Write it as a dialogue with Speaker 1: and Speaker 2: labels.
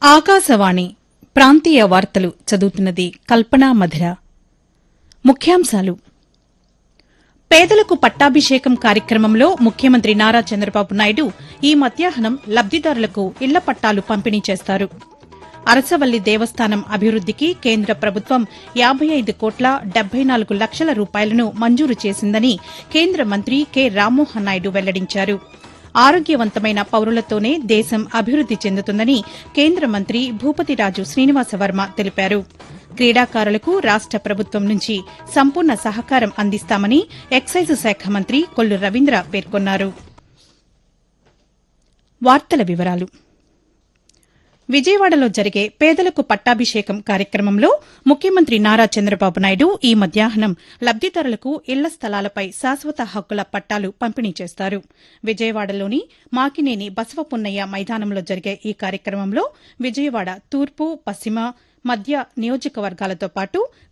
Speaker 1: ఆకాశవాణి ప్రాంతీయ వార్తలు చదువుతున్నది కల్పనా మధిర ముఖ్యాంశాలు పేదలకు పట్టాభిషేకం కార్యక్రమంలో ముఖ్యమంత్రి నారా చంద్రబాబు నాయుడు ఈ మధ్యాహ్నం లబ్దిదారులకు ఇళ్ల పట్టాలు పంపిణీ చేస్తారు అరసవల్లి దేవస్థానం అభివృద్దికి కేంద్ర ప్రభుత్వం యాబై ఐదు కోట్ల డెబ్బై నాలుగు లక్షల రూపాయలను మంజూరు చేసిందని కేంద్ర మంత్రి కె రామ్మోహన్ నాయుడు వెల్లడించారు ఆరోగ్యవంతమైన పౌరులతోనే దేశం అభివృద్ది చెందుతుందని కేంద్ర మంత్రి భూపతిరాజు శ్రీనివాసవర్మ తెలిపారు క్రీడాకారులకు రాష్ట ప్రభుత్వం నుంచి సంపూర్ణ సహకారం అందిస్తామని ఎక్సైజ్ శాఖ మంత్రి కొల్లు రవీంద్ర పేర్కొన్నారు వార్తల వివరాలు విజయవాడలో జరిగే పేదలకు పట్టాభిషేకం కార్యక్రమంలో ముఖ్యమంత్రి నారా చంద్రబాబు నాయుడు ఈ మధ్యాహ్నం లబ్దిదారులకు ఇళ్ల స్థలాలపై శాశ్వత హక్కుల పట్టాలు పంపిణీ చేస్తారు విజయవాడలోని మాకినేని బసవపున్నయ్య మైదానంలో జరిగే ఈ కార్యక్రమంలో విజయవాడ తూర్పు పశ్చిమ మధ్య నియోజకవర్గాలతో పాటు